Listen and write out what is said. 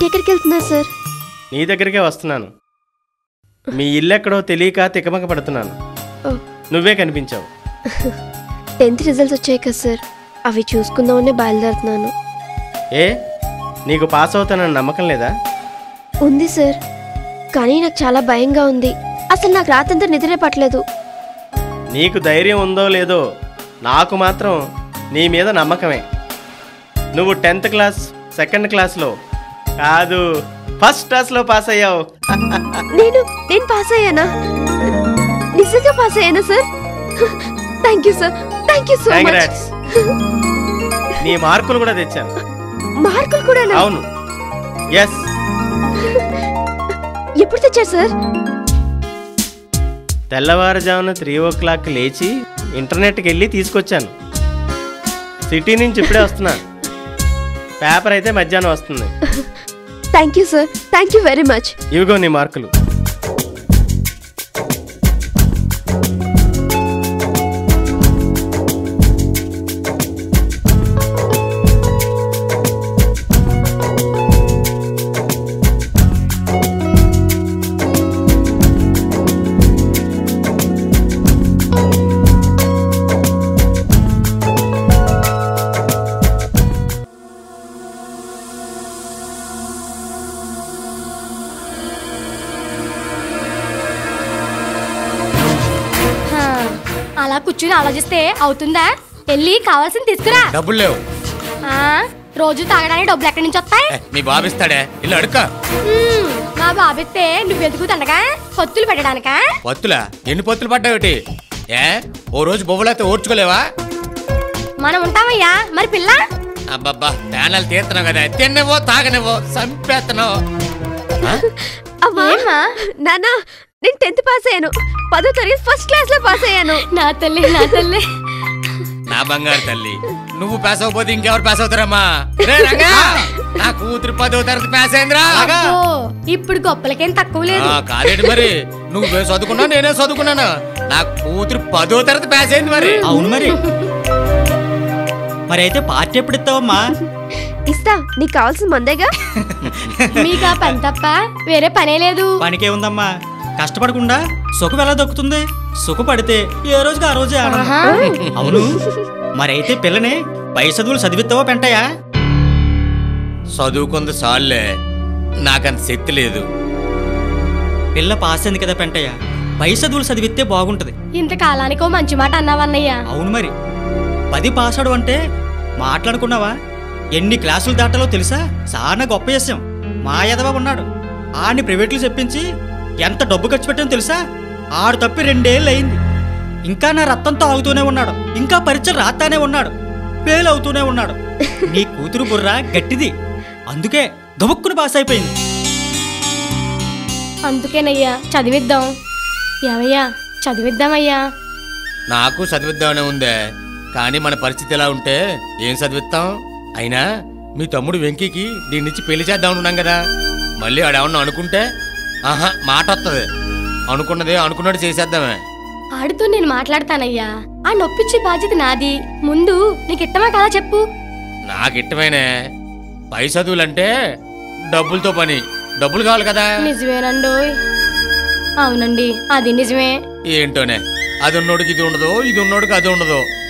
ఇంకెక్కడికి వెళ్తున్నారు సార్ నీ దగ్గరికే వస్తున్నాను మీ ఇల్లు ఎక్కడో తెలియక తికమక పడుతున్నాను ఓ, నువ్వే కనిపించావు టెన్త్ రిజల్ట్స్ వచ్చాయి కదా సార్ అవి చూసుకుందామనే బయలుదేరుతున్నాను ఏ నీకు పాస్ అవుతానని నమ్మకం లేదా ఉంది సార్ కానీ నాకు చాలా భయంగా ఉంది అసలు నాకు రాత్రంతా నిద్రే పట్టలేదు నీకు ధైర్యం ఉందో లేదో నాకు మాత్రం నీ మీద నమ్మకమే నువ్వు టెన్త్ క్లాస్ సెకండ్ క్లాస్లో కాదు ఫస్ట్ క్లాస్లో పాస్ అయ్యావు నేను నేను పాస్ అయ్యానా నిజంగా పాస్ అయ్యానా sir thank you sir thank you so much congrats నీ మార్కులు కూడా తెచ్చాను మార్కులు కూడా అవును ఎస్ ఎప్పుడు తెచ్చారు సార్ తెల్లవారుజామున త్రీ ఓ క్లాక్ లేచి ఇంటర్నెట్కి వెళ్ళి తీసుకొచ్చాను సిటీ నుంచి ఇప్పుడే వస్తున్నా పేపర్ అయితే మధ్యాహ్నం వస్తుంది thank you sir thank you very much ఇవిగో నీ మార్కులు హా, అలా కూర్చుని ఆలోచిస్తే అవుతుందా వెళ్ళి కావాల్సింది తీసుకురా డబ్బులు లేవు ఆ, రోజు తాగడానికి డబ్బులు ఎక్కడి నుంచి వస్తాయి ఏ, మీ బాబు ఇస్తాడే ఇల్లు అడుక్క హ్మ్, మా బాబెత్తే నువ్వు వెతుకుతుండగా పొత్తులు పెట్టడానికా పొత్తులా ఎన్ని పొత్తులు పడ్డావుటి ఏ ఓ రోజు బొవ్వలైతే ఓర్చుకోలేవా మనం ఉంటామయ్యా మరి పిల్ల అబ్బబ్బా ప్యానల్ తీస్తున్నావు కదా తిన్నవో తాగనివో సంపేస్తున్నావు అమ్మా ఏమ్మా? నానా నేను టెన్త్ పాస్ అయ్యాను పదో తరగతి ఫస్ట్ క్లాస్ లో పాస్ అయ్యాను నా తల్లి నా తల్లి నా బంగారు తల్లి నువ్వు పాస్ అవ్వకపోతే ఇంకెవరు పాస్ అవుతారమ్మా రే రంగా నా కూతురు పదో తరగతి పాస్ అయిందిరా ఓ, ఇప్పుడు గొప్పలకేం తక్కువ లేదు ఆ, కాదేంటి మరి నువ్వు చదువుకున్నా నేనే చదువుకున్నాను నా కూతురు పదో తరగతి పాస్ అయింది మరి అవును మరి మరి అయితే పార్టీ ఎప్పుడు ఇస్తావమ్మా ఇస్తా నీకు కావాల్సిన మందేగా మీకు ఆ పని తప్ప వేరే పనే లేదు పనికే ఉందమ్మా కష్టపడకుండా సుఖం ఎలా దొక్కుతుంది సుఖపడితే ఏ రోజుకి ఆ రోజే ఆనందం. ఆహా. అవును మరైతే పిల్లని పై చదువులు చదివిస్తావా పెంటయ్యా చదువుకుంది సాల్లే నాకంత శక్తి లేదు పిల్ల పాస్ అయింది కదా పెంటయ్య పై చదువులు చదివిస్తే బాగుంటది ఇంతకాలానికి ఓ మంచి మాట అన్నావన్నయ్య అవును మరి పది పాసాడు అంటే మాట్లాడుకున్నావా ఎన్ని క్లాసులు దాటాలో తెలుసా చాలా గొప్ప విషయం మా ఎదవ ఉన్నాడు ఆడిని ప్రైవేట్లు చెప్పించి ఎంత డబ్బు ఖర్చు పెట్టామో తెలుసా ఆడు తప్పి రెండేళ్ళు అయింది ఇంకా నా రక్తంతో ఆగుతూనే ఉన్నాడు ఇంకా పరీక్షలు రాస్తానే ఉన్నాడు ఫెయిల్ అవుతూనే ఉన్నాడు నీ కూతురు బుర్ర గట్టిది అందుకే గబుక్కును పాస్ అయిపోయింది అందుకేనయ్యా చదివిద్దాం ఏమయ్యా చదివిద్దామయ్యా నాకు చదివిద్దామనే ఉందే కానీ మన పరిస్థితి ఎలా ఉంటే ఏం చదివిస్తాం అయినా మీ తమ్ముడు వెంకీకి దీని నుంచి పెళ్లి చేద్దాం అనుకున్నాం కదా మళ్ళీ ఆడేమన్నా అనుకుంటే ఆహా మాట వస్తుంది అనుకున్నదే అనుకున్నట్టు చేసేద్దామే ఆడుతూ నేను మాట్లాడతానయ్యా ఆ నొప్పిచ్చే బాధ్యత నాది ముందు నీకు ఇట్టమా కదా చెప్పు నాకు ఇష్టమైనే పై చదువులంటే డబ్బులతో పని డబ్బులు కావాలి కదా నిజమేనండోయ్ అవునండి అది నిజమే ఏంటోనే అది ఉన్నోడికి ఇది ఉండదు ఇది ఉన్నోడికి అది ఉండదు